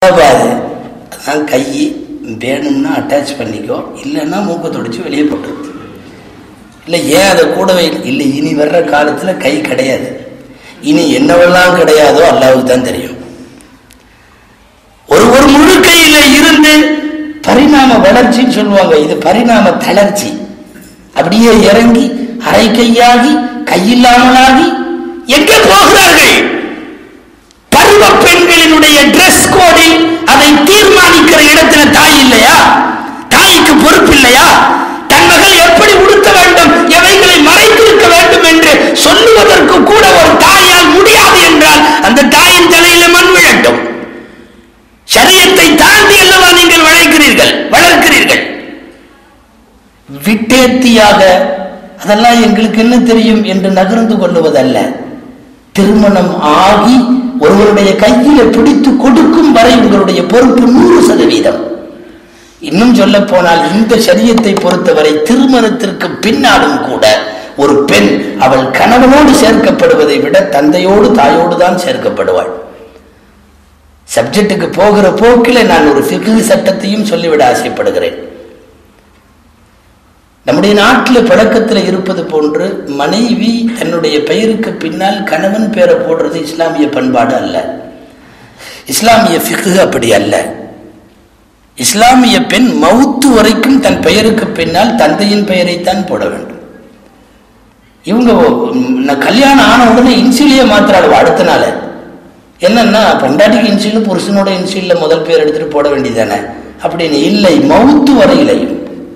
பாரு அதான் கை வேணும்னா அட்டாச் பண்ணிக்கோ இல்லைன்னா மூக்கை துடைச்சி வெளியே போட்டுரு இல்லை ஏன் அதை கூடவே இல்லை இனி வர்ற காலத்தில் கை கிடையாது இனி என்னவெல்லாம் கிடையாதோ அல்லாவுக்கு தான் தெரியும் ஒரு ஒரு முழு கையில இருந்து பரிணாம வளர்ச்சின்னு சொல்லுவாங்க இது பரிணாம தளர்ச்சி அப்படியே இறங்கி அரை கையாகி கையில்லாமலாகி எங்கே போகிறார்கள் பருவ பெண்களினுடைய டிரெஸ் கோடில் அதை தீர்மானிக்கிற இடத்துல தாய் இல்லையா தாய்க்கு பொறுப்பு இல்லையா தன் மகள் எப்படி உடுத்த வேண்டும் எவைகளை மறைத்திருக்க வேண்டும் என்று சொல்லுவதற்கு கூட ஒரு தாயால் முடியாது என்றால் அந்த தாயின் தலையில மண் விழட்டும் சரியத்தை தாண்டி அல்லவா நீங்கள் வளைக்கிறீர்கள் வளர்க்கிறீர்கள் விட்டேத்தியாக அதெல்லாம் எங்களுக்கு என்ன தெரியும் என்று நகர்ந்து கொள்ளுவதல்ல திருமணம் ஆகி ஒருவருடைய கையில பிடித்து கொடுக்கும் வரை உங்களுடைய பொறுப்பு நூறு சதவீதம் இன்னும் சொல்ல போனால் இந்த சரியத்தை பொறுத்தவரை திருமணத்திற்கு பின்னாலும் கூட ஒரு பெண் அவள் கணவனோடு சேர்க்கப்படுவதை விட தந்தையோடு தாயோடு தான் சேர்க்கப்படுவாள் சப்ஜெக்டுக்கு போகிற போக்கில் நான் ஒரு ஃபிகு சட்டத்தையும் சொல்லிவிட ஆசைப்படுகிறேன் நம்முடைய நாட்டில் பழக்கத்தில் இருப்பது போன்று மனைவி தன்னுடைய பெயருக்கு பின்னால் கணவன் பேரை போடுறது இஸ்லாமிய பண்பாடு அல்ல இஸ்லாமிய ஃபிகு அப்படி அல்ல இஸ்லாமிய பெண் மவுத்து வரைக்கும் தன் பெயருக்கு பின்னால் தந்தையின் பெயரைத்தான் போட வேண்டும் இவங்க நான் கல்யாணம் ஆன உடனே இன்சிலியே மாத்திராள் அடுத்த நாள் என்னன்னா பொண்டாட்டிக்கு இன்சில் புருஷனோட இன்சில்ல முதல் பேர் எடுத்துட்டு போட வேண்டியதானே அப்படின்னு இல்லை மவுத்து வரையிலையும்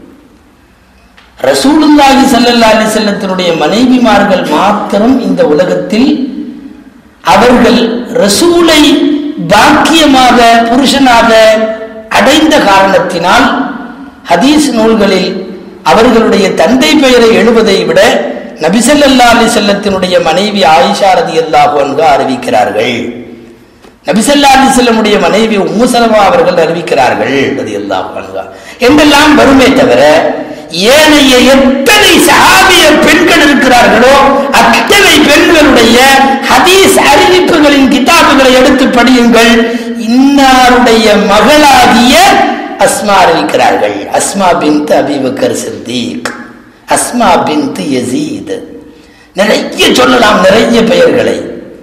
ரசூலுல்லாஹி ஸல்லல்லாஹு அலைஹி செல்லத்தினுடைய மனைவிமார்கள் மாத்திரம் இந்த உலகத்தில் அவர்கள் ரசூலை பாக்கியமாக புருஷனாக அடைந்த காரணத்தினால் ஹதீஸ் நூல்களில் அவர்களுடைய தந்தை பெயரை எழுவதை விட நபிசல்லா அலி செல்லத்தினுடைய மனைவி ஆயிஷா ரதி அல்லாஹு அன்கு அறிவிக்கிறார்கள் நபிசல்லா அலி செல்லமுடைய மனைவி உம்முசலமா அவர்கள் அறிவிக்கிறார்கள் ரதி அல்லாஹு அன்கா என்றெல்லாம் வருமே தவிர ஏனைய எத்தனை சஹாபிய பெண்கள் இருக்கிறார்களோ அத்தனை பெண்களுடைய ஹதீஸ் அறிவிப்புகளின் கிதாபுகளை எடுத்து படியுங்கள் இன்னாருடைய மகளாகிய அஸ்மா அறிவிக்கிறார்கள் அஸ்மா பின்த் அபிபக்கர் சித்தீக் அஸ்மா பின்த் யசீத் நிறைய சொல்லலாம் நிறைய பெயர்களை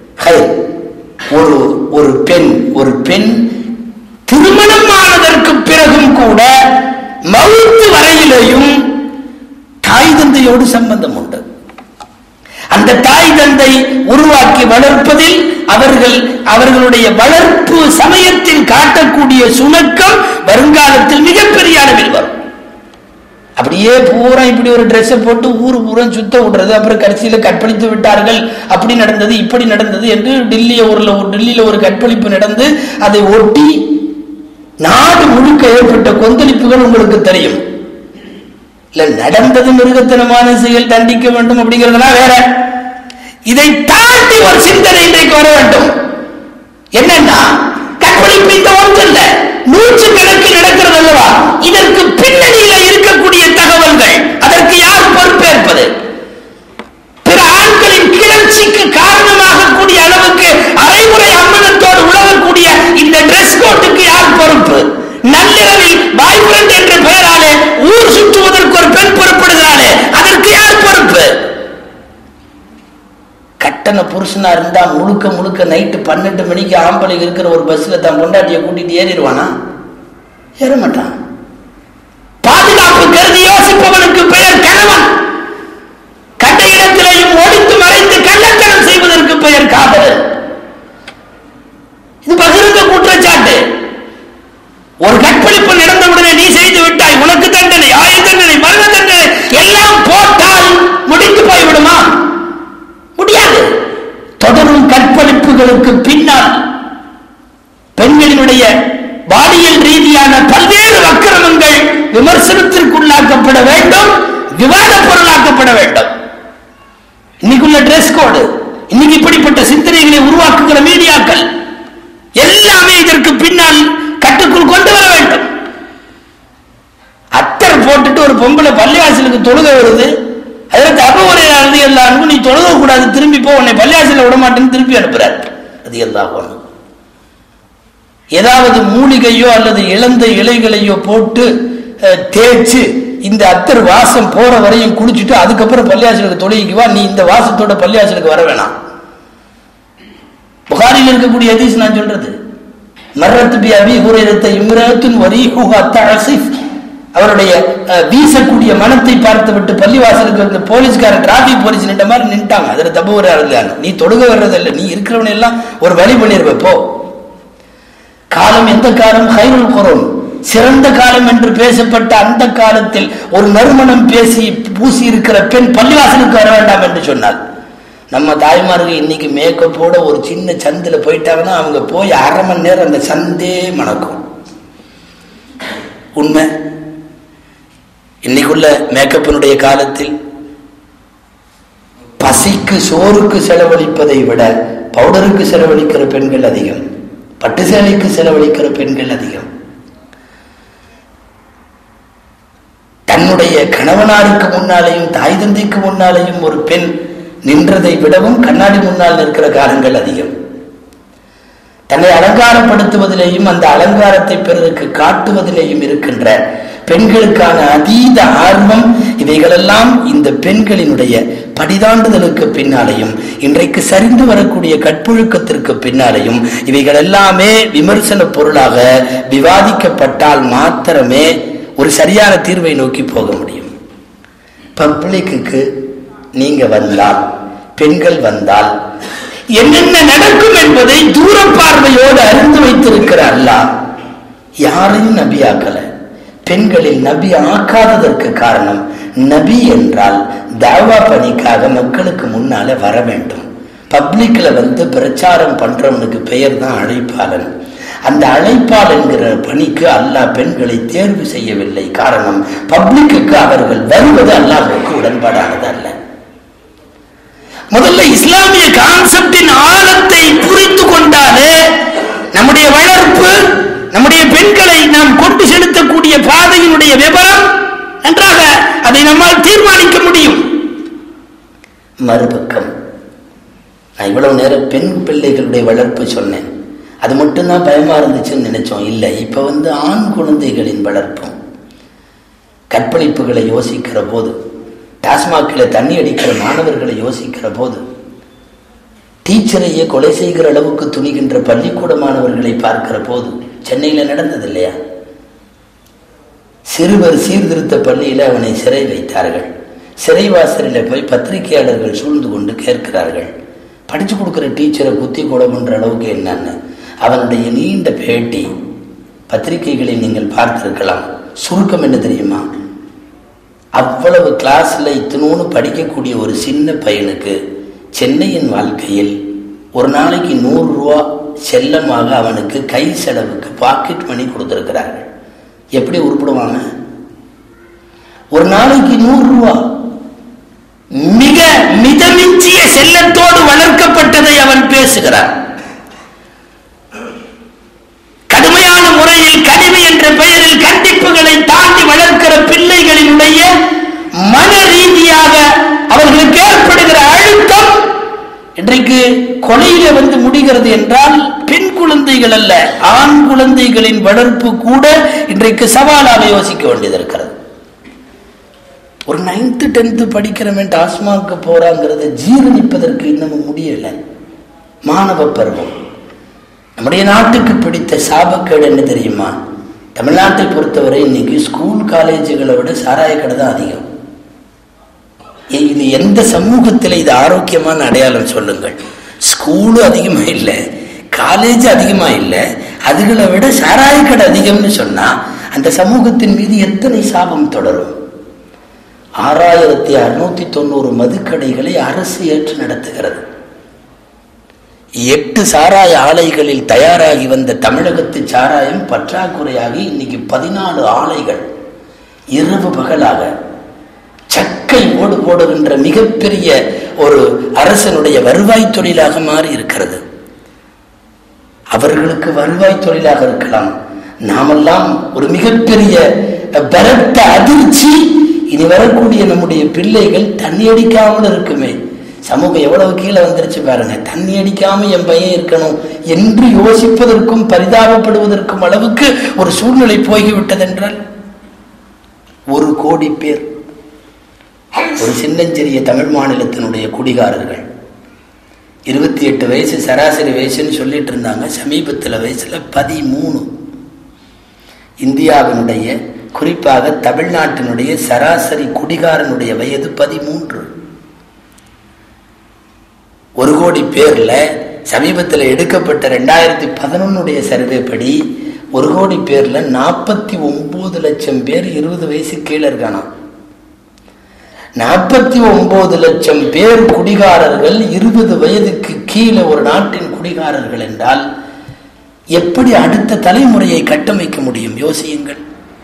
ஒரு ஒரு பெண் ஒரு பெண் திருமணமானதற்கு பிறகும் கூட மவுத்து வரையிலேயும் தாய் தந்தையோடு சம்பந்தம் உண்டு அந்த தாய் தந்தை உருவாக்கி வளர்ப்பதில் அவர்கள் அவர்களுடைய வளர்ப்பு சமயத்தில் காட்டக்கூடிய சுணக்கம் வருங்காலத்தில் மிகப்பெரிய அளவில் வரும் அப்படியே பூரா இப்படி ஒரு ட்ரெஸ்ஸை போட்டு ஊர் பூரா சுத்த விடுறது அப்புறம் கடைசியில் கற்பழித்து விட்டார்கள் அப்படி நடந்தது இப்படி நடந்தது என்று டெல்லி ஊர்ல டெல்லியில ஒரு கற்பழிப்பு நடந்து அதை ஒட்டி நாடு முழுக்க ஏற்பட்ட கொந்தளிப்புகள் உங்களுக்கு தெரியும் இல்ல நடந்தது மிருகத்தனமான செயல் தண்டிக்க வேண்டும் அப்படிங்கிறதுலாம் வேற இதை தாண்டி ஒரு சிந்தனை இன்றைக்கு வர வேண்டும் என்னன்னா கற்பழிப்பு இந்த ஒன்று இல்ல நூற்று கணக்கில் நடக்கிறது அல்லவா இதற்கு பின்னணியில இருக்கக்கூடிய தகவல்கள் அதற்கு யார் பொறுப்பேற்பது பிற ஆண்களின் கிளர்ச்சிக்கு காரணமாக கூடிய அளவுக்கு அரைமுறை அம்மனத்தோடு உழவக்கூடிய இந்த டிரெஸ் கோட்டுக்கு யார் பொறுப்பு நள்ளிரவில் பாய் ஃப்ரெண்ட் என்ற பெயராலே ஊர் சுற்றுவதற்கு ஒரு பெண் பொறுப்படுகிறாளே அதற்கு யார் பொறுப்பு கட்டண புருஷனா இருந்தா முழுக்க முழுக்க நைட்டு பன்னெண்டு மணிக்கு ஆம்பளை இருக்கிற ஒரு பஸ்ல தான் பொண்டாட்டிய கூட்டிட்டு ஏறிடுவானா ஏற மாட்டான் பாதுகாப்பு கருதி யோசிப்பவனுக்கு பெயர் கணவன் கண்ட இடத்திலையும் ஒழித்து மறைத்து கள்ளத்தனம் செய்வதற்கு பெயர் காதல் இது பகிர்ந்த குற்றச்சாட்டு ஒரு கற்பழிப்பு நடந்தவுடனே நீ செய்து விட்டாய் உனக்கு தண்டனை ஆய தண்டனை மரண தண்டனை எல்லாம் போட்டால் முடித்து போய்விடுமா முடியாது தொடரும் கற்பழிப்புகளுக்கு பின்னால் பெண்களினுடைய பாலியல் ரீதியான பல்வேறு அக்கிரமங்கள் விமர்சனத்திற்குள்ளாக்கப்பட வேண்டும் விவாத பொருளாக்கப்பட வேண்டும் இன்னைக்குள்ள டிரெஸ் கோடு இன்னைக்கு இப்படிப்பட்ட சிந்தனைகளை உருவாக்குகிற மீடியாக்கள் எல்லாமே இதற்கு பின்னால் கட்டுக்குள் கொண்டு வர வேண்டும் அத்தர் போட்டுட்டு ஒரு பொம்பளை பள்ளிவாசலுக்கு தொழுக வருது அதில் தகவலை அழுது எல்லாருக்கும் நீ தொழுக கூடாது திரும்பி போ உன்னை பள்ளிவாசல விட மாட்டேன்னு திருப்பி அனுப்புறாரு அது எல்லாம் ஒண்ணு ஏதாவது மூலிகையோ அல்லது இழந்த இலைகளையோ போட்டு அஹ், தேய்ச்சு இந்த அத்தர் வாசம் போற வரையும் குளிச்சுட்டு அதுக்கப்புறம் பள்ளியாசலுக்கு தொழுகைக்கு வா நீ இந்த வாசத்தோட பள்ளியாசலுக்கு வர வேணாம் புகாரில் இருக்கக்கூடிய ஹதீஸ் நான் சொல்றது மர்ரத்து பி அபி ஹுரைரத்த இம்ரத்துன் வரீஹுஹா தஅசிஃப் அவருடைய அஹ், வீசக்கூடிய மனத்தை பார்த்து விட்டு பள்ளிவாசலுக்கு வந்து போலீஸ்காரன் டிராபிக் போலீஸ் நின்ற மாதிரி நின்ட்டாங்க அதுல தப்பு வர நீ தொழுக வர்றதில்லை நீ இருக்கிறவனை எல்லாம் ஒரு வழி பண்ணிருவ போ காலம் எந்த காலம் ஹைருல் குரோன் சிறந்த காலம் என்று பேசப்பட்ட அந்த காலத்தில் ஒரு நறுமணம் பேசி பூசி இருக்கிற பெண் பள்ளிவாசலுக்கு வர வேண்டாம் என்று சொன்னார் நம்ம தாய்மார்கள் இன்னைக்கு மேக்கப்போட ஒரு சின்ன சந்தில போயிட்டாங்கன்னா அவங்க போய் அரை மணி நேரம் அந்த சந்தே மணக்கும் உண்மை இன்னைக்குள்ள மேக்கப்பினுடைய காலத்தில் பசிக்கு சோறுக்கு செலவழிப்பதை விட பவுடருக்கு செலவழிக்கிற பெண்கள் அதிகம் பட்டு சேலைக்கு செலவழிக்கிற பெண்கள் அதிகம் தன்னுடைய கணவனாருக்கு முன்னாலேயும் தாய் தந்தைக்கு முன்னாலேயும் ஒரு பெண் நின்றதை விடவும் கண்ணாடி முன்னால் நிற்கிற காலங்கள் அதிகம் தன்னை அலங்காரப்படுத்துவதிலேயும் அந்த அலங்காரத்தை பிறருக்கு காட்டுவதிலேயும் இருக்கின்ற பெண்களுக்கான அதீத ஆர்வம் இவைகளெல்லாம் இந்த பெண்களினுடைய படிதாண்டுதலுக்கு பின்னாலேயும் இன்றைக்கு சரிந்து வரக்கூடிய கற்பொழுக்கத்திற்கு பின்னாலேயும் இவைகள் எல்லாமே விமர்சன பொருளாக விவாதிக்கப்பட்டால் மாத்திரமே ஒரு சரியான தீர்வை நோக்கி போக முடியும் பப்ளிக்கு நீங்க வந்தால் பெண்கள் வந்தால் என்னென்ன நடக்கும் என்பதை தூர பார்வையோடு அறிந்து வைத்திருக்கிற அல்லாஹ் யாரையும் நபியாக்கல பெண்களில் நபி ஆக்காததற்கு காரணம் நபி என்றால் தாவா பணிக்காக மக்களுக்கு முன்னால வர வேண்டும் பப்ளிக்ல வந்து பிரச்சாரம் பண்றவனுக்கு பெயர் தான் அழைப்பாளன் அந்த அழைப்பால் என்கிற பணிக்கு அல்லாஹ் பெண்களை தேர்வு செய்யவில்லை காரணம் பப்ளிக்கு அவர்கள் வருவது அல்லாஹுக்கு உடன்பாடானது அல்ல முதல்ல இஸ்லாமிய கான்செப்டின் ஆழத்தை புரிந்து கொண்டாலே நம்முடைய வளர்ப்பு நம்முடைய பெண்களை நாம் கொண்டு செலுத்தக்கூடிய பாதையினுடைய விவரம் நன்றாக அதை நம்மால் தீர்மானிக்க முடியும் மறுபக்கம் நான் இவ்வளவு நேரம் பெண் பிள்ளைகளுடைய வளர்ப்பு சொன்னேன் அது மட்டும்தான் பயமா இருந்துச்சுன்னு நினைச்சோம் இல்லை இப்ப வந்து ஆண் குழந்தைகளின் வளர்ப்பும் கற்பழிப்புகளை யோசிக்கிற போது டாஸ்மாகில் தண்ணி அடிக்கிற மாணவர்களை யோசிக்கிற போது டீச்சரையே கொலை செய்கிற அளவுக்கு துணிகின்ற பள்ளிக்கூட மாணவர்களை பார்க்கிற போது சென்னையில் நடந்தது இல்லையா சிறுவர் சீர்திருத்த பள்ளியில் அவனை சிறை வைத்தார்கள் சிறைவாசலில் போய் பத்திரிகையாளர்கள் சூழ்ந்து கொண்டு கேட்கிறார்கள் படிச்சு கொடுக்குற டீச்சரை குத்தி கொலை பண்ற அளவுக்கு என்னன்னு அவனுடைய நீண்ட பேட்டி பத்திரிகைகளை நீங்கள் பார்த்திருக்கலாம் சுருக்கம் என்ன தெரியுமா அவ்வளவு கிளாஸ்ல இத்தனோன்னு படிக்கக்கூடிய ஒரு சின்ன பையனுக்கு சென்னையின் வாழ்க்கையில் ஒரு நாளைக்கு நூறு ரூபா செல்லமாக அவனுக்கு கை செலவுக்கு பாக்கெட் மணி கொடுத்திருக்கிறார்கள் எப்படி உருப்பிடுவாங்க ஒரு நாளைக்கு நூறு ரூபா மிக மிதமிஞ்சிய செல்லத்தோடு வளர்க்கப்பட்டதை அவன் பேசுகிறான் கடுமையான முறையில் கனிவு என்ற பெயரில் கண்டிப்புகளை தாண்டி வளர்க்கிற பிள்ளைகளினுடைய மன ரீதியாக அவர்களுக்கு ஏற்படுகிற அழுத்தம் இன்றைக்கு கொலையில வந்து முடிகிறது என்றால் பெண் குழந்தைகள் அல்ல ஆண் குழந்தைகளின் வளர்ப்பு கூட இன்றைக்கு சவாலாக யோசிக்க வேண்டியது இருக்கிறது ஒரு நைன்த்து டென்த்து படிக்கிறவன் டாஸ்மாக்கு போறாங்கிறத ஜீரணிப்பதற்கு இன்னமும் முடியல மாணவ பருவம் நம்முடைய நாட்டுக்கு பிடித்த சாபக்கேடு என்ன தெரியுமா தமிழ்நாட்டை பொறுத்தவரை இன்னைக்கு ஸ்கூல் காலேஜுகளை விட சாராய கடை தான் அதிகம் ஏ- இது எந்த சமூகத்தில் இது ஆரோக்கியமான அடையாளம் சொல்லுங்கள் ஸ்கூலும் அதிகமா இல்லை காலேஜ் அதிகமா இல்லை அதுகளை விட சாராய கடை அதிகம்னு சொன்னா அந்த சமூகத்தின் மீது எத்தனை சாபம் தொடரும் ஆறாயிரத்தி அறுநூத்தி தொண்ணூறு மதுக்கடைகளை அரசு ஏற்று நடத்துகிறது எட்டு சாராய ஆலைகளில் தயாராகி வந்த தமிழகத்து சாராயம் பற்றாக்குறையாகி இன்னைக்கு பதினாலு ஆலைகள் இரவு பகலாக சக்கை ஓடு போடுகின்ற மிகப்பெரிய ஒரு அரசனுடைய வருவாய் தொழிலாக மாறி இருக்கிறது அவர்களுக்கு வருவாய் தொழிலாக இருக்கலாம் நாமெல்லாம் ஒரு மிகப்பெரிய பலத்த அதிர்ச்சி இனி வரக்கூடிய நம்முடைய பிள்ளைகள் தண்ணி அடிக்காமல் இருக்குமே சமூகம் எவ்வளவு கீழே வந்துருச்சு பாருங்க தண்ணி அடிக்காம என் பையன் இருக்கணும் என்று யோசிப்பதற்கும் பரிதாபப்படுவதற்கும் அளவுக்கு ஒரு சூழ்நிலை போய்விட்டதென்றால் ஒரு கோடி பேர் ஒரு சின்னஞ்சிறிய தமிழ் மாநிலத்தினுடைய குடிகாரர்கள் இருபத்தி எட்டு வயசு சராசரி வயசுன்னு சொல்லிட்டு இருந்தாங்க சமீபத்தில் வயசுல பதிமூணு இந்தியாவினுடைய குறிப்பாக தமிழ்நாட்டினுடைய சராசரி குடிகாரனுடைய வயது பதிமூன்று ஒரு கோடி பேர்ல சமீபத்தில் எடுக்கப்பட்ட ரெண்டாயிரத்தி பதினொன்னுடைய சர்வே படி ஒரு கோடி பேர்ல நாற்பத்தி ஒன்பது லட்சம் பேர் இருபது வயசு கீழே இருக்கானா நாற்பத்தி ஒன்பது லட்சம் பேர் குடிகாரர்கள் இருபது வயதுக்கு கீழே ஒரு நாட்டின் குடிகாரர்கள் என்றால் எப்படி அடுத்த தலைமுறையை கட்டமைக்க முடியும் யோசியுங்கள்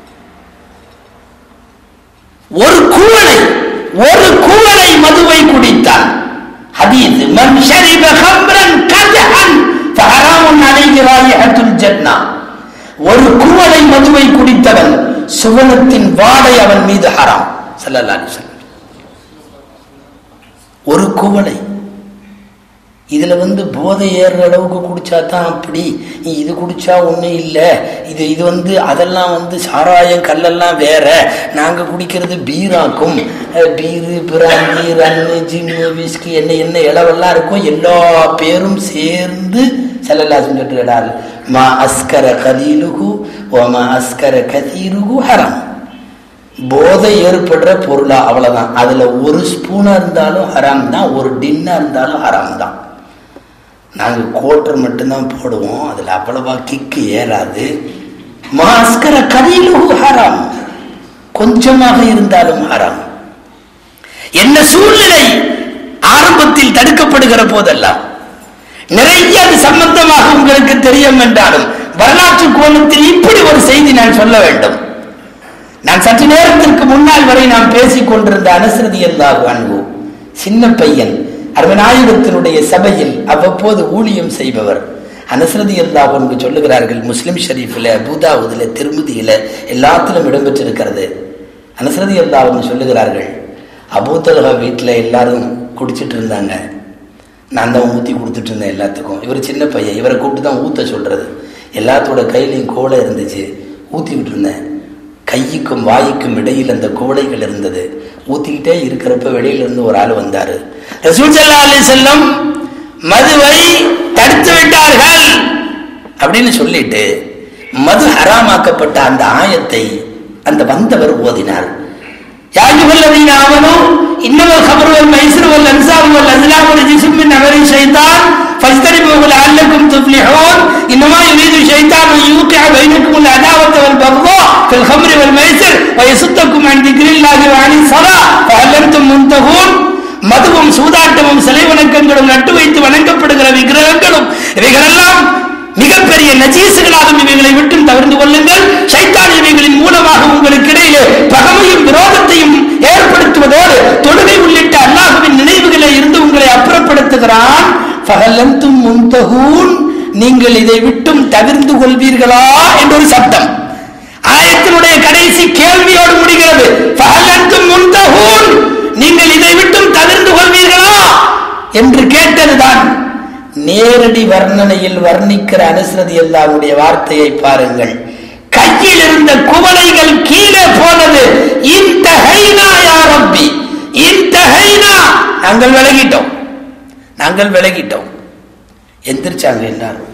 ஒரு குவளை ஒரு குவளை மதுவை குடித்தான் ஹதீஸ் மன் ஷரிப ஹம்ரன் கதஹன் ஃபஹராமுன் அலைஹி ராயிஹத்துல் ஜன்னah ஒரு குவளை மதுவை குடித்தவன் சுவனத்தின் வாடை அவன் மீது ஹராம் ஸல்லல்லாஹு அலைஹி வஸல்லம் ஒரு குவளை இதுல வந்து போதை ஏறுற அளவுக்கு குடிச்சா தான் அப்படி இது குடிச்சா ஒண்ணும் இல்லை இது இது வந்து அதெல்லாம் வந்து சாராயம் கல்லெல்லாம் வேற நாங்க குடிக்கிறது பீராக்கும் அஹ் beer brandy rum gin whisky என்ன என்ன இளவெல்லாம் இருக்கும் எல்லா பேரும் சேர்ந்து செல்லல்லா சொல்லிட்டு மா அஸ்கர கலீலுகு ஓ மா அஸ்கர கதீருகு ஹரம் போதை ஏற்படுற பொருளா அவ்வளவுதான் அதுல ஒரு ஸ்பூனா இருந்தாலும் ஹராம் தான் ஒரு டின்னா இருந்தாலும் ஹராம் தான் நாங்க கோட்டர் மட்டும்தான் போடுவோம் அதுல அவ்வளவா கிக்கு ஏறாது மாஸ்கர கதையிலு ஹராம் கொஞ்சமாக இருந்தாலும் ஹராம் என்ன சூழ்நிலை ஆரம்பத்தில் தடுக்கப்படுகிற போதெல்லாம் நிறைய அது சம்பந்தமாக உங்களுக்கு தெரியும் என்றாலும் வரலாற்று கோணத்தில் இப்படி ஒரு செய்தி நான் சொல்ல வேண்டும் நான் சற்று நேரத்திற்கு முன்னால் வரை நாம் பேசிக் கொண்டிருந்த அனுசரதி அல்லாஹ் அன்பு சின்ன பையன் அருமநாயகத்தினுடைய சபையில் அவ்வப்போது ஊழியம் செய்பவர் அனசரதி அல்லாஹ் அன்பு சொல்லுகிறார்கள் முஸ்லிம் ஷரீஃபில் அபுதாவுதில் திருமதியில எல்லாத்திலும் இடம்பெற்றிருக்கிறது அனசரதி அல்லாஹ் சொல்லுகிறார்கள் அபூத்தலகா வீட்டில் எல்லாரும் குடிச்சிட்டு இருந்தாங்க நான் தான் ஊற்றி கொடுத்துட்டு இருந்தேன் எல்லாத்துக்கும் இவர் சின்ன பையன் இவரை கூப்பிட்டு தான் ஊற்ற சொல்றது எல்லாத்தோட கையிலையும் கோலை இருந்துச்சு ஊற்றிக்கிட்டு இருந்தேன் கையுக்கும் வாய்க்கும் இடையில் அந்த குவளைகள் இருந்தது ஊத்திக்கிட்டே இருக்கிறப்ப வெளியில இருந்து ஒரு ஆள் வந்தாரு ரசூல் ஸல்லல்லாஹு அலைஹி வஸல்லம் மதுவை தடுத்து விட்டார்கள் அப்படின்னு சொல்லிட்டு மது ஹராமாக்கப்பட்ட அந்த ஆயத்தை அந்த வந்தவர் ஓதினார் يا أيها الذين آمنوا إنما الخمر والميسر والأنصاب والأزلام رجس من عمل الشيطان فاجتنبوه لعلكم تفلحون إنما يريد الشيطان أن يوقع بينكم العداوة والبغضاء في الخمر والميسر ويصدكم عن ذكر الله وعن الصلاة فهل أنتم منتهون மதுவும் சூதாட்டமும் சிலை வணக்கங்களும் நட்டு வைத்து வணங்கப்படுகிற விக்கிரகங்களும் இவைகளெல்லாம் மிகப்பெரிய நஜீசுகளாகும் இவைகளை விட்டும் தவிர்த்து கொள்ளுங்கள் சைத்தான் இவைகளின் மூலமாக உங்களுக்கு இடையிலே பகமையும் விரோதத்தையும் ஏற்படுத்துவதோடு தொழுகை உள்ளிட்ட அல்லாஹுவின் நினைவுகளை இருந்து உங்களை அப்புறப்படுத்துகிறான் பகலந்தும் முந்தகூன் நீங்கள் இதை விட்டும் தவிர்ந்து கொள்வீர்களா என்ற ஒரு சட்டம் ஆயத்தினுடைய கடைசி கேள்வியோடு முடிகிறது பகலந்தும் முந்தகூன் நீங்கள் இதை விட்டும் தவிர்ந்து கொள்வீர்களா என்று கேட்டதுதான் நேரடி வர்ணனையில் வர்ணிக்கிற அனுசரதி அல்லாவுடைய வார்த்தையை பாருங்கள் கையில் இருந்த குவளைகள் கீழே போனது இந்த ஹைனா யா ரப்பி இந்த ஹைனா நாங்கள் விலகிட்டோம் நாங்கள் விலகிட்டோம் எந்திரிச்சாங்க எல்லாரும்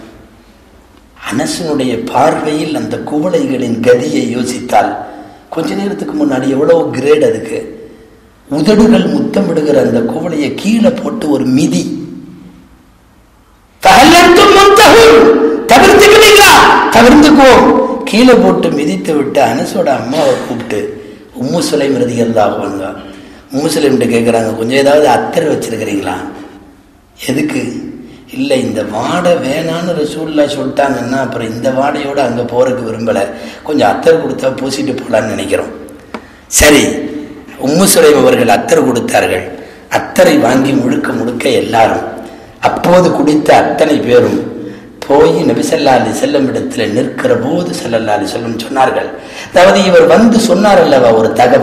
அனசனுடைய பார்வையில் அந்த குவளைகளின் கதியை யோசித்தால் கொஞ்ச நேரத்துக்கு முன்னாடி எவ்வளவு கிரேட் அதுக்கு உதடுகள் முத்தமிடுகிற அந்த குவளையை கீழே போட்டு ஒரு மிதி தவிர்த்துக்கிறீங்களா தவிர்த்துக்குவோம் கீழே போட்டு மிதித்து விட்டு அனசோட அம்மாவை கூப்பிட்டு உம்மு சுலைம் ரதி வந்தா உம்மு சுலைம்கிட்ட கேட்குறாங்க கொஞ்சம் ஏதாவது அத்தர் வச்சிருக்கிறீங்களா எதுக்கு இல்லை இந்த வாடை வேணான்னு ரசூல்லா சொல்லிட்டாங்கன்னா அப்புறம் இந்த வாடையோட அங்கே போறதுக்கு விரும்பலை கொஞ்சம் அத்தர் கொடுத்தா பூசிட்டு போகலான்னு நினைக்கிறோம் சரி உம்மு சுலைம் அவர்கள் அத்தர் கொடுத்தார்கள் அத்தரை வாங்கி முழுக்க முழுக்க எல்லாரும் அப்போது குடித்த அத்தனை பேரும் போய் நபிசல்லா அலி செல்லம் இடத்துல நிற்கிற போது செல்லல்லா அலி செல்லம் சொன்னார்கள் அதாவது இவர் வந்து சொன்னார் அல்லவா ஒரு தகவல்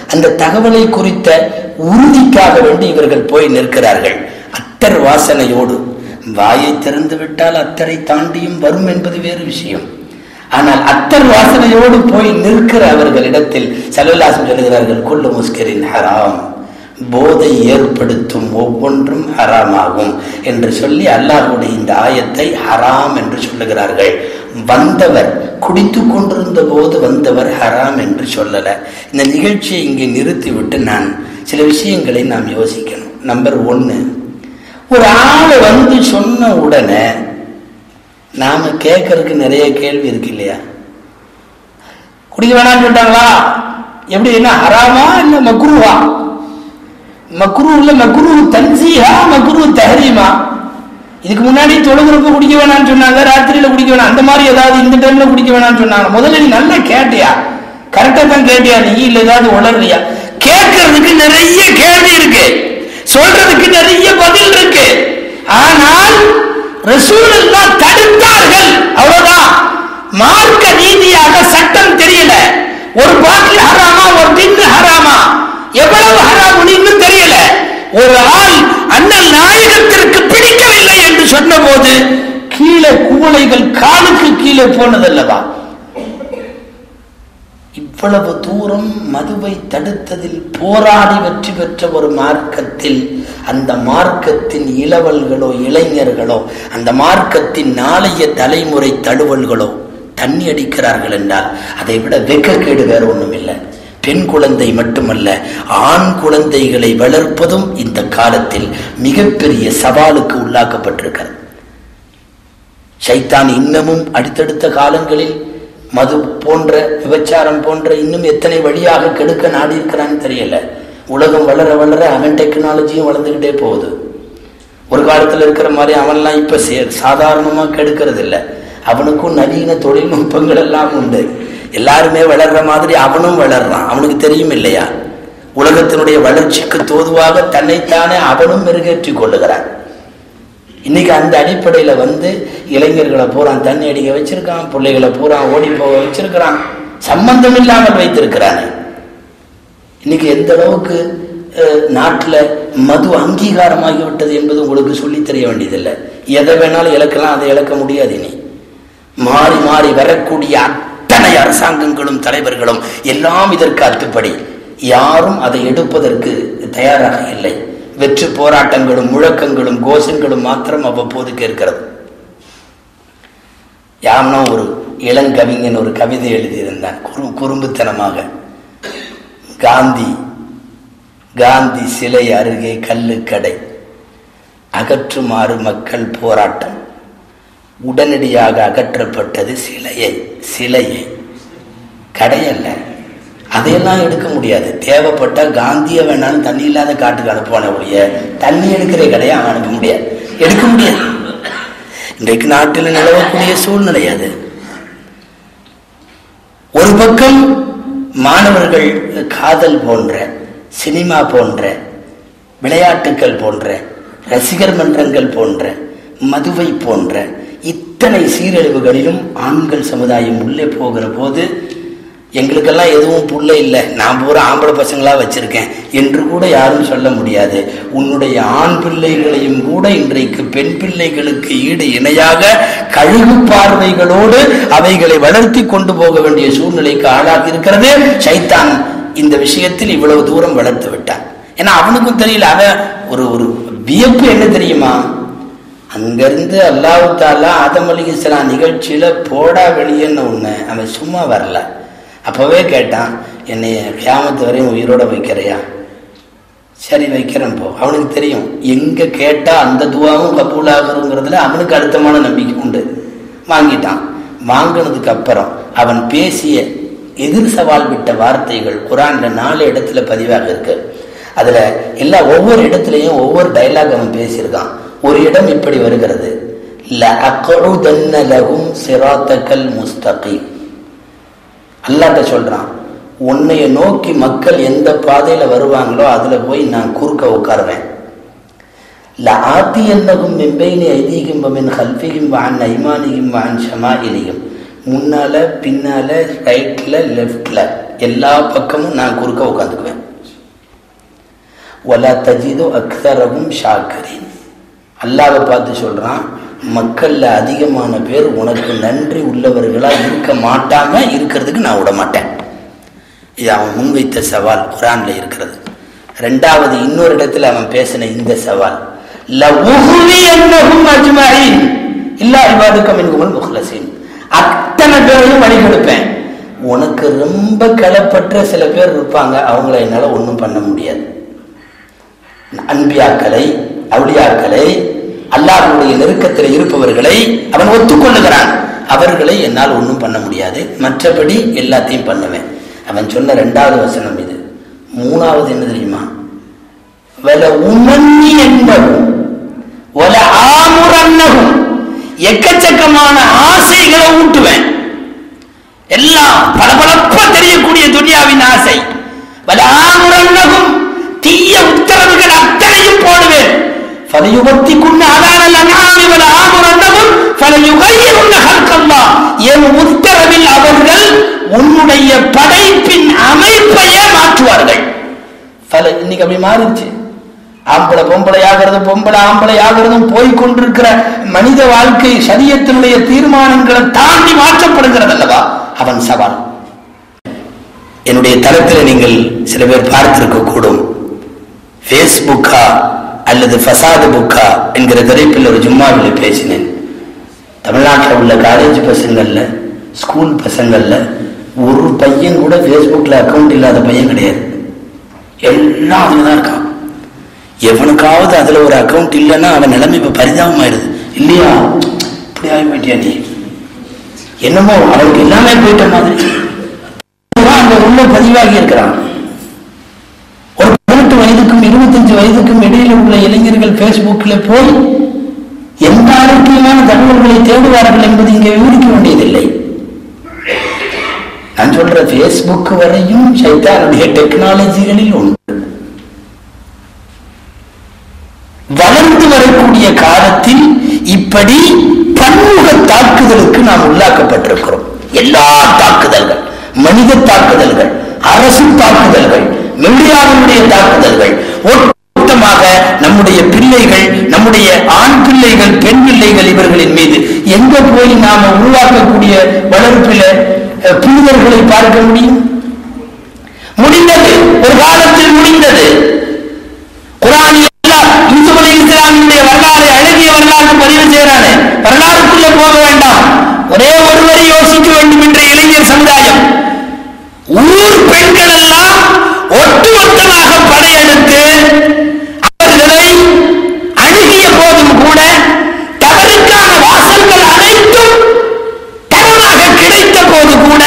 அந்த தகவலை குறித்த உறுதிக்காக வேண்டி இவர்கள் போய் நிற்கிறார்கள் அத்தர் வாசனையோடு வாயை திறந்து விட்டால் அத்தரை தாண்டியும் வரும் என்பது வேறு விஷயம் ஆனால் அத்தர் வாசனையோடு போய் நிற்கிற அவர்களிடத்தில் சலுல்லாசம் சொல்லுகிறார்கள் கொள்ளு முஸ்கரின் ஹராம் போதை ஏற்படுத்தும் ஒவ்வொன்றும் ஹராமாகும் என்று சொல்லி அல்லாஹுடைய இந்த ஆயத்தை ஹராம் என்று சொல்லுகிறார்கள் வந்தவர் குடித்து கொண்டிருந்த போது வந்தவர் ஹராம் என்று சொல்லல இந்த நிகழ்ச்சியை இங்கே நிறுத்திவிட்டு நான் சில விஷயங்களை நாம் யோசிக்கணும் நம்பர் ஒன்னு ஒரு ஆள் வந்து சொன்ன உடனே நாம கேட்கறதுக்கு நிறைய கேள்வி இருக்கு இல்லையா குடிக்க வேணாம்னு சொல்லிட்டாங்களா எப்படி என்ன ஹராமா இல்ல மக்ரூவா மக்ரூ இல்ல மக்ரூ தன்சீஹா மக்ரூ தஹரீமா இதுக்கு முன்னாடி தொழுகிறப்ப குடிக்க வேணாம்னு சொன்னாங்க ராத்திரியில குடிக்க வேணாம் அந்த மாதிரி ஏதாவது இந்த டைம்ல குடிக்க வேணாம்னு சொன்னாங்க முதல்ல நீ நல்லா கேட்டியா கரெக்டா தான் கேட்டியா நீ இல்ல ஏதாவது உளர்றியா கேட்கறதுக்கு நிறைய கேள்வி இருக்கு சொல்றதுக்கு நிறைய பதில் இருக்கு ஆனால் ரசூலுல்லா தடுத்தார்கள் அவ்வளவுதான் மார்க்க ரீதியாக சட்டம் தெரியல ஒரு பாட்டில் ஹராமா ஒரு டின்னு ஹராமா எவ்வளவு ஹராம் இன்னும் தெரியல ஒரு ஆள் அண்ணல் நாயகத்திற்கு பிடிக்கவில்லை என்று சொன்னபோது கீழே குவளைகள் காலுக்கு கீழே போனதல்லவா இவ்வளவு தூரம் மதுவை தடுத்ததில் போராடி வெற்றி பெற்ற ஒரு மார்க்கத்தில் அந்த மார்க்கத்தின் இளவல்களோ இளைஞர்களோ அந்த மார்க்கத்தின் நாளைய தலைமுறை தழுவல்களோ தண்ணி அடிக்கிறார்கள் என்றால் அதை விட வெக்கக்கேடு வேற ஒண்ணும் இல்லை பெண் குழந்தை மட்டுமல்ல ஆண் குழந்தைகளை வளர்ப்பதும் இந்த காலத்தில் மிகப்பெரிய சவாலுக்கு உள்ளாக்கப்பட்டிருக்கிறது சைத்தான் இன்னமும் அடுத்தடுத்த காலங்களில் மது போன்ற விபச்சாரம் போன்ற இன்னும் எத்தனை வழியாக கெடுக்க நாடி இருக்கிறான்னு தெரியல உலகம் வளர வளர அவன் டெக்னாலஜியும் வளர்ந்துகிட்டே போகுது ஒரு காலத்துல இருக்கிற மாதிரி அவன்லாம் இப்ப சே- சாதாரணமா கெடுக்கிறது இல்ல அவனுக்கும் நவீன தொழில்நுட்பங்கள் எல்லாம் உண்டு எல்லாருமே வளர்ற மாதிரி அவனும் வளர்றான் அவனுக்கு தெரியும் இல்லையா உலகத்தினுடைய வளர்ச்சிக்கு தோதுவாக தன்னைத்தானே அவனும் மெருகேற்றிக் கொள்ளுகிறான் இன்னைக்கு அந்த அடிப்படையில வந்து இளைஞர்களை பூரா தண்ணி அடிக்க வச்சிருக்கான் பிள்ளைகளை பூரா ஓடி போக வச்சிருக்கிறான் சம்பந்தம் இல்லாமல் வைத்திருக்கிறானே இன்னைக்கு எந்த அளவுக்கு அஹ், நாட்டுல மது அங்கீகாரமாகி விட்டது என்பது உங்களுக்கு சொல்லித் தெரிய வேண்டியதில்லை எதை வேணாலும் இழக்கலாம் அதை இழக்க முடியாது இனி மாறி மாறி வரக்கூடிய அத்தனை அரசாங்கங்களும் தலைவர்களும் எல்லாம் இதற்கு அத்துப்படி யாரும் அதை எடுப்பதற்கு தயாராக இல்லை வெற்று போராட்டங்களும் முழக்கங்களும் கோஷங்களும் மாத்திரம் அவ்வப்போது கேட்கிறது யாம்னா ஒரு இளங்கவிஞன் ஒரு கவிதை எழுதியிருந்தான் குறு குறும்புத்தனமாக காந்தி காந்தி சிலை அருகே கல்லுக்கடை அகற்றுமாறு மக்கள் போராட்டம் உடனடியாக அகற்றப்பட்டது சிலையை சிலையை கடையல்ல அதையெல்லாம் எடுக்க முடியாது தேவைப்பட்ட காந்திய வேணாலும் தண்ணி இல்லாத காட்டுக்கு அனுப்புவானே ஒழிய தண்ணி எடுக்கிற கடையை அவன் அனுப்ப முடியாது எடுக்க முடியாது இன்றைக்கு நாட்டில் நிலவக்கூடிய சூழ்நிலை அது ஒரு பக்கம் மாணவர்கள் காதல் போன்ற சினிமா போன்ற விளையாட்டுக்கள் போன்ற ரசிகர் மன்றங்கள் போன்ற மதுவை போன்ற இத்தனை சீரழிவுகளிலும் ஆண்கள் சமுதாயம் உள்ளே போகிற போது எங்களுக்கெல்லாம் எதுவும் புள்ள இல்லை நான் பூரா ஆம்பளை பசங்களா வச்சிருக்கேன் என்று கூட யாரும் சொல்ல முடியாது உன்னுடைய ஆண் பிள்ளைகளையும் கூட இன்றைக்கு பெண் பிள்ளைகளுக்கு ஈடு இணையாக கழுகு பார்வைகளோடு அவைகளை வளர்த்தி கொண்டு போக வேண்டிய சூழ்நிலைக்கு ஆளாகி இருக்கிறது சைத்தான் இந்த விஷயத்தில் இவ்வளவு தூரம் வளர்த்து விட்டான் ஏன்னா அவனுக்கும் தெரியல அவன் ஒரு ஒரு வியப்பு என்ன தெரியுமா அங்கிருந்து அல்லாஹ் தாலா ஆதம் அலி இஸ்லாம் நிகழ்ச்சியில போடா வெளியேன்னு ஒண்ணு அவன் சும்மா வரல அப்பவே கேட்டான் என்னை கியாமத்து வரையும் உயிரோட வைக்கிறையா சரி வைக்கிறேன் போ அவனுக்கு தெரியும் எங்க கேட்டா அந்த துவாவும் கபூல் ஆகுறதுங்கிறதுல அவனுக்கு அழுத்தமான நம்பிக்கை உண்டு வாங்கிட்டான் வாங்கினதுக்கு அப்புறம் அவன் பேசிய எதிர் சவால் விட்ட வார்த்தைகள் குரான்ல நாலு இடத்துல பதிவாக இருக்கு அதுல எல்லா ஒவ்வொரு இடத்துலயும் ஒவ்வொரு டைலாக் அவன் பேசியிருக்கான் ஒரு இடம் இப்படி வருகிறது لَأَقْعُدَنَّ لَهُمْ صِرَاطَكَ الْمُسْتَقِيمَ அல்லாட்ட சொல்றான் உன்னைய நோக்கி மக்கள் எந்த பாதையில வருவாங்களோ அதுல போய் நான் குறுக்க உட்காருவேன் லஆத்தியன்னகும் மின் பைனி ஐதீகிம் வமின் ஹல்ஃபிகிம் வஅன் ஐமானிகிம் வஅன் ஷமாயிலிகிம் முன்னால பின்னால ரைட்ல லெஃப்ட்ல எல்லா பக்கமும் நான் குறுக்க உட்காந்துக்குவேன் ஒலா தஜிதோ அக்தரவும் ஷாக்கரின் அல்லாவை பார்த்து சொல்றான் மக்கள்ல அதிகமான பேர் உனக்கு நன்றி உள்ளவர்களா இருக்க மாட்டாங்க இருக்கிறதுக்கு நான் விட மாட்டேன் இது அவன் முன்வைத்த சவால் குரான்ல இருக்கிறது ரெண்டாவது இன்னொரு இடத்துல அவன் பேசின இந்த சவால் லஉஹ்வியன்னஹும் அஜ்மஈன் இல்லா இபாதுக மின்ஹுல் முஹ்லஸீன் அத்தனை பேரையும் வழி கொடுப்பேன் உனக்கு ரொம்ப களப்பற்ற சில பேர் இருப்பாங்க அவங்கள என்னால ஒன்றும் பண்ண முடியாது அன்பியாக்களை அவுளியாக்களை அல்லாஹ்வுடைய நெருக்கத்தில் இருப்பவர்களை அவன் ஒத்துக்கொள்ளுகிறான் அவர்களை என்னால் ஒன்றும் பண்ண முடியாது மற்றபடி எல்லாத்தையும் பண்ணுவேன் அவன் சொன்ன ரெண்டாவது வசனம் இது மூணாவது என்ன தெரியுமா வல உமன்னி என்பதும் வல ஆமுரன்னகும் எக்கச்சக்கமான ஆசைகளை ஊட்டுவேன் எல்லாம் பளபளப்பா தெரியக்கூடிய துனியாவின் ஆசை வல ஆமுரன்னகும் தீய உத்தரவுகள் அத்தனையும் போடுவேன் ஃபலயுபத்திக்குன்ன அதானல் அன்ஆமி வல ஆமுரன்னகும் ஃபலயுகையிருன்ன ஹல்கல்லாஹ் என் உத்தரவில் அவர்கள் உன்னுடைய படைப்பின் அமைப்பையே மாற்றுவார்கள் பல இன்னைக்கு அப்படி மாறிடுச்சு ஆம்பளை பொம்பளை ஆகிறது பொம்பளை ஆம்பளை ஆகிறதும் போய் கொண்டிருக்கிற மனித வாழ்க்கை சரியத்தினுடைய தீர்மானங்களை தாண்டி மாற்றப்படுகிறது அல்லவா அவன் சவால் என்னுடைய தளத்தில் நீங்கள் சில பேர் பார்த்திருக்க கூடும் ஃபேஸ்புக்கா அல்லது ஃபசாது புக்கா என்கிற தலைப்பில் ஒரு ஜும்மாவில் பேசினேன் தமிழ்நாட்டில் உள்ள காலேஜ் பசங்கள்ல ஸ்கூல் பசங்கள்ல ஒரு பையன் கூட ஃபேஸ்புக்கில் அக்கௌண்ட் இல்லாத பையன் கிடையாது எல்லாம் அதில் தான் இருக்கான் எவனுக்காவது அதில் ஒரு அக்கௌண்ட் இல்லைன்னா அவன் நிலைமை இப்போ பரிதாபமாயிருது இல்லையா இப்படி ஆகி போயிட்டியா நீ என்னமோ அவனுக்கு எல்லாமே போயிட்ட மாதிரி அங்க உள்ள பதிவாகி இருக்கிறான் ஒரு பதினெட்டு வயதுக்கும் இருபத்தஞ்சு வயதுக்கும் இடையில உள்ள இளைஞர்கள் ஃபேஸ்புக்கில் போய் எந்த ஆரோக்கியமான தகவல்களை தேடுவார்கள் என்பது இங்கே விவரிக்க வேண்டியதில்லை நான் சொல்ற ஃபேஸ்புக் வரையும் சைத்தானுடைய டெக்னாலஜிகளில் உண்டு வளர்ந்து வரக்கூடிய காலத்தில் இப்படி பன்முக தாக்குதலுக்கு நாம் உள்ளாக்கப்பட்டிருக்கிறோம் எல்லா தாக்குதல்கள் மனித தாக்குதல்கள் அரசு தாக்குதல்கள் மீடியாவினுடைய தாக்குதல்கள் ஒட்டுமொத்தமாக நம்முடைய பிள்ளைகள் நம்முடைய ஆண் பிள்ளைகள் பெண் பிள்ளைகள் இவர்களின் மீது எங்க போய் நாம உருவாக்கக்கூடிய வளர்ப்பில அஹ், புனிதர்களை பார்க்க முடியும் முடிந்தது ஒரு காலத்தில் முடிந்தது குரானில் அல்லாஹ் யூசுப் அலைஹி இஸ்லாமினுடைய வரலாறு அழகிய வரலாறு பதிவு செய்யறானே வரலாறுக்குள்ள போக வேண்டாம் ஒரே ஒருவரை யோசிக்க வேண்டும் என்ற இளைஞர் சமுதாயம் ஊர் பெண்கள் எல்லாம் ஒட்டுமொத்தமாக படையெடுத்து அவர்களை அணுகிய போதும் கூட தவறுக்கான வாசல்கள் அனைத்தும் தரமாக கிடைத்த போது கூட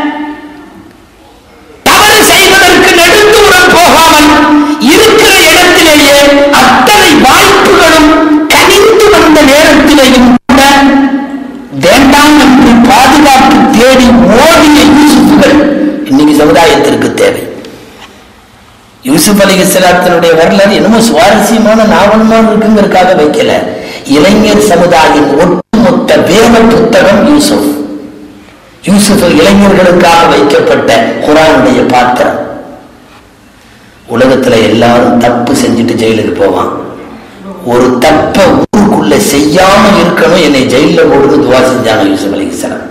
தவறு செய்வதற்கு நெடுந்தூரம் போகாமல் இருக்கிற இடத்திலேயே அத்தனை வாய்ப்புகளும் கனிந்து வந்த நேரத்திலேயும் கூட வேண்டாம் என்று பாதுகாப்பு தேடி ஓடிய யூசுஃபுகள் இன்னைக்கு சமுதாயத்திற்கு தேவை யூசுப் அலி இஸ்லாத்தினுடைய வரலாறு என்னமோ சுவாரஸ்யமான நாவலமாக இருக்குங்கிறதுக்காக வைக்கல இளைஞர் சமுதாயம் ஒட்டுமொத்த வேத புத்தகம் யூசுப் யூசுப் இளைஞர்களுக்காக வைக்கப்பட்ட குரானுடைய பாத்திரம் உலகத்துல எல்லாரும் தப்பு செஞ்சுட்டு ஜெயிலுக்கு போவான் ஒரு தப்ப ஊருக்குள்ள செய்யாம இருக்கணும் என்னை ஜெயில போடுறது துவா செஞ்சாங்க யூசுப் அலிஸ்லாம்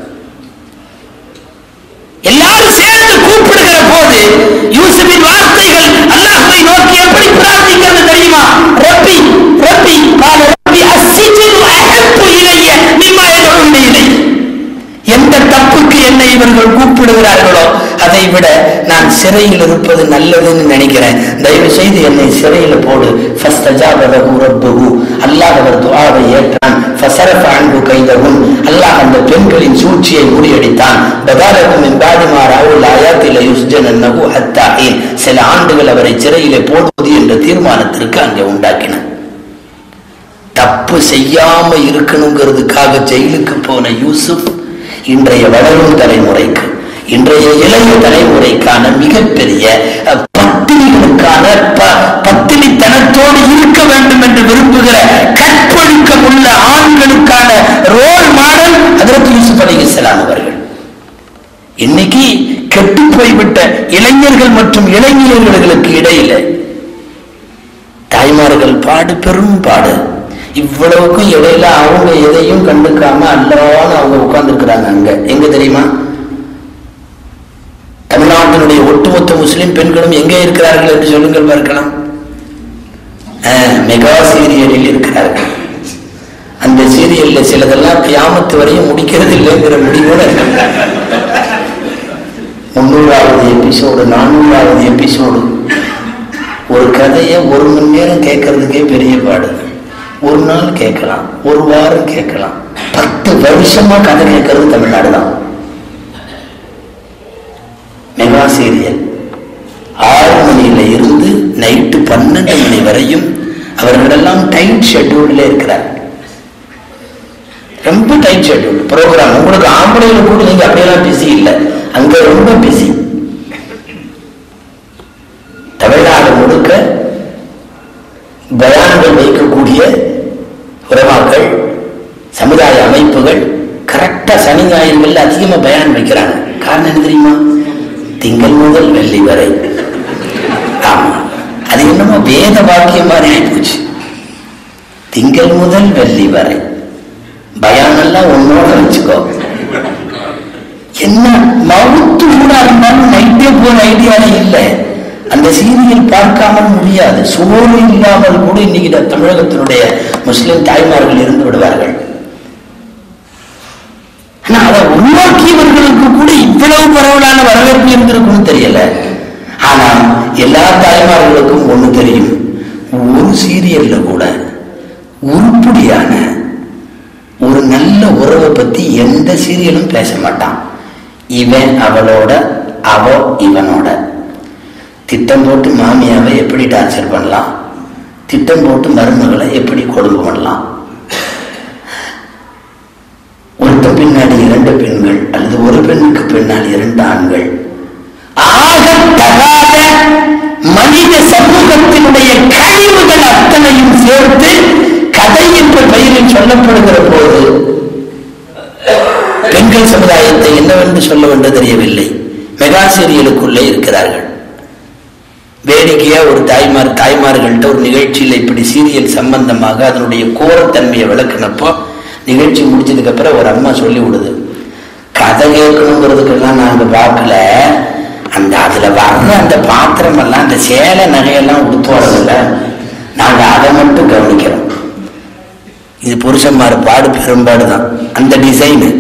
எல்லாரும் சேர்ந்து கூப்பிடுகிற போது யூசுஃபின் வார்த்தைகள் அல்லாஹ்வை நோக்கி எப்படி பிரார்த்திக்கிறது தெரியுமா ரப்பி ரப்பி கால ரப்பி அஸ்ஸிஜ்னு அஹப்பு இலைய மிம்மா யதுஉன்னி இலை எந்த தப்புக்கு என்னை இவர்கள் கூப்பிடுகிறார்களோ அதை விட நான் சிறையில் இருப்பது நல்லதுன்னு நினைக்கிறேன் தயவு செய்து என்னை சிறையில் போடு ஃபஸ்தஜாபலஹு ரப்புஹு அல்லாஹ் அவர் துஆவை ஏற்றான் ஃபஸரஃப அன்ஹு கைதஹும் அல்லாஹ் அந்த பெண்களின் சூழ்ச்சியை முறியடித்தான் பதாலகும் மின் பாதி மா ரஅவுல் ஆயாத்தி லயுஸ்ஜனன்னஹு ஹத்தா ஹீன் சில ஆண்டுகள் அவரை சிறையிலே போடுவது என்ற தீர்மானத்திற்கு அங்கே உண்டாக்கினான் தப்பு செய்யாம இருக்கணுங்கிறதுக்காக ஜெயிலுக்கு போன யூசுப் இன்றைய வளரும் தலைமுறைக்கு இன்றைய இளைய தலைமுறைக்கான மிகப்பெரிய அஹ், பத்தினிகளுக்கான ப- பத்தினித்தனத்தோடு இருக்க வேண்டும் என்று விரும்புகிற கற்பொழுக்கம் உள்ள ஆண்களுக்கான ரோல் மாடல் அதற்கு யூசுப் அலி இஸ்லாம் அவர்கள் இன்னைக்கு கெட்டு போய்விட்ட இளைஞர்கள் மற்றும் இளைஞர்களுக்கு இடையில தாய்மார்கள் பாடு பெரும் பாடு இவ்வளவுக்கும் இடையில அவங்க எதையும் கண்டுக்காம அல்லான்னு அவங்க உட்கார்ந்துருக்கிறாங்க அங்க எங்க தெரியுமா தமிழ்நாட்டினுடைய ஒட்டுமொத்த முஸ்லிம் பெண்களும் எங்கே இருக்கிறார்கள் என்று சொல்லுங்கள் பார்க்கலாம் ஆஹ், மெகா சீரியலில் இருக்கிறார்கள் அந்த சீரியல்ல சிலதெல்லாம் கியாமத்து வரையும் முடிக்கிறது இல்லைங்கிற முடிவோட முன்னூறாவது எபிசோடு நானூறாவது எபிசோடு ஒரு கதையை ஒரு மணி நேரம் கேட்கறதுக்கே பெரிய பாடு ஒரு நாள் கேட்கலாம் ஒரு வாரம் கேட்கலாம் பத்து வருஷமா கதை கேட்கறது தமிழ்நாடு தான் மெகா சீரியல் ஆறு மணியில இருந்து நைட்டு பன்னெண்டு மணி வரையும் அவர்களெல்லாம் டைட் ஷெட்யூல்ல இருக்கிறார் ரொம்ப டைட் ஷெட்யூல் ப்ரோக்ராம் உங்களுக்கு ஆம்பளையில கூட நீங்க அப்படியெல்லாம் பிஸி இல்லை அங்க ரொம்ப பிஸி தமிழ்நாடு முழுக்க பயான்கள் வைக்கக்கூடிய உறவாக்கள் சமுதாய அமைப்புகள் கரெக்டா சனி ஞாயிறுகள்ல அதிகமா பயான் வைக்கிறாங்க காரணம் என்ன தெரியுமா திங்கள் முதல் வெள்ளி வரை ஆமா அது என்னமோ வேத வாக்கியம் மாதிரி ஆயிப்போச்சு திங்கள் முதல் வெள்ளி வரை பயானெல்லாம் உன்னோட வச்சுக்கோ என்ன மவுத்து கூட இருந்தாலும் நைட்டே போற ஐடியால இல்லை அந்த சீரியல் பார்க்காமல் முடியாது சோறு இல்லாமல் கூட இன்னைக்கு இந்த தமிழகத்தினுடைய முஸ்லிம் தாய்மார்கள் இருந்து விடுவார்கள் ஆனா அதை உருவாக்கியவர்களுக்கு கூட இவ்வளவு பரவலான வரவேற்பு இருந்திருக்கும்னு தெரியல ஆனா எல்லா தாய்மார்களுக்கும் ஒண்ணு தெரியும் ஒரு சீரியல்ல கூட உருப்படியான ஒரு நல்ல உறவை பத்தி எந்த சீரியலும் பேச மாட்டான் இவன் அவளோட அவ இவனோட திட்டம் போட்டு மாமியாவை எப்படி டார்ச்சர் பண்ணலாம் திட்டம் போட்டு மருமகளை எப்படி கொடுமை பண்ணலாம் ஒருத்த பின்னாடி இரண்டு பெண்கள் அல்லது ஒரு பெண்ணுக்கு பின்னால் இரண்டு ஆண்கள் ஆகத்தகாத மனித சமூகத்தினுடைய கழிவுகள் அத்தனையும் சேர்த்து கதை என்ற பெயரில் சொல்லப்படுகிற போது பெண்கள் சமுதாயத்தை என்னவென்று சொல்ல வேண்டும் தெரியவில்லை மெகா சீரியலுக்குள்ளே இருக்கிறார்கள் வேடிக்கையா ஒரு தாய்மார் தாய்மார்கள்ட்ட ஒரு நிகழ்ச்சியில் இப்படி சீரியல் சம்பந்தமாக அதனுடைய கோரத்தன்மையை விளக்குனப்போ நிகழ்ச்சி முடிச்சதுக்கு அப்புறம் ஒரு அம்மா சொல்லி விடுது கதை கேட்கணுங்கிறதுக்கெல்லாம் நாங்க பார்க்கல அந்த அதுல வர்ற அந்த பாத்திரம் எல்லாம் அந்த சேலை நகையெல்லாம் உடுத்துவாரதில்ல நாங்க அதை மட்டும் கவனிக்கிறோம் இது புருஷன்மார் பாடு பெரும்பாடு தான் அந்த டிசைனு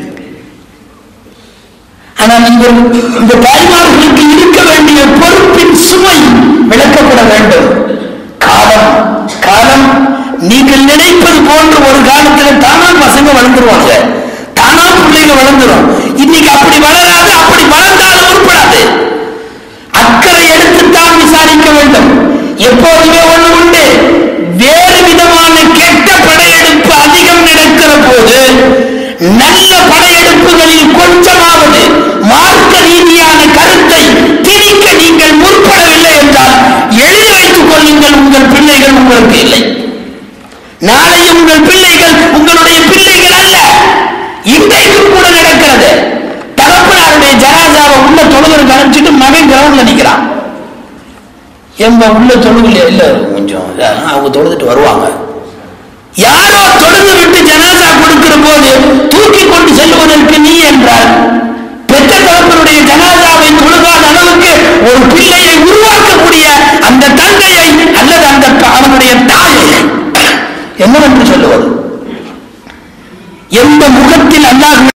ஆனா நீங்கள் இந்த தாய்மார்களுக்கு இருக்க வேண்டிய பொறுப்பின் சுமை விளக்கப்பட வேண்டும் காலம் காலம் நீங்கள் நினைப்பது போன்ற ஒரு காலத்துல தானா பசங்க வளர்ந்துருவாங்க தானா பிள்ளைங்க வளர்ந்துரும் இன்னைக்கு அப்படி வளராது அப்படி வளர்ந்தாலும் உருப்படாது அக்கறை எடுத்துத்தான் விசாரிக்க வேண்டும் எப்போதுமே ஒண்ணு உண்டு வேறு விதமான கெட்ட படையெடுப்பு அதிகம் நடக்கிற போது நல்ல படையெடுப்புகளில் கொஞ்சமாவது மார்க்க ரீதியான கருத்தை திணிக்க நீங்கள் முற்படவில்லை என்றால் எழுதி வைத்துக் கொள்ளுங்கள் உங்கள் பிள்ளைகள் உங்களுக்கு இல்லை நாளை உங்கள் பிள்ளைகள் உங்களுடைய பிள்ளைகள் அல்ல இன்றைக்கும் கூட நடக்கிறது தகப்பனாருடைய ஜனாதாவை உள்ள தொழுகிறதுக்கு அனுப்பிச்சிட்டு மகன் கிரவுண்ட்ல நிக்கிறான் எம்ப உள்ள தொழுகலையா இல்ல கொஞ்சம் அவங்க தொழுதுட்டு வருவாங்க யாரோ தொழுது விட்டு ஜனாதா கொடுக்கிற போது தூக்கி கொண்டு செல்வதற்கு நீ என்றால் பெற்ற தகப்பனுடைய ஜனாதாவை தொழுகாத அளவுக்கு ஒரு பிள்ளையை உருவாக்கக்கூடிய அந்த தந்தையை அல்லது அந்த ப- அவனுடைய தாயை என்னவென்று சொல்லுவது எந்த முகத்தில் அல்லாஹ்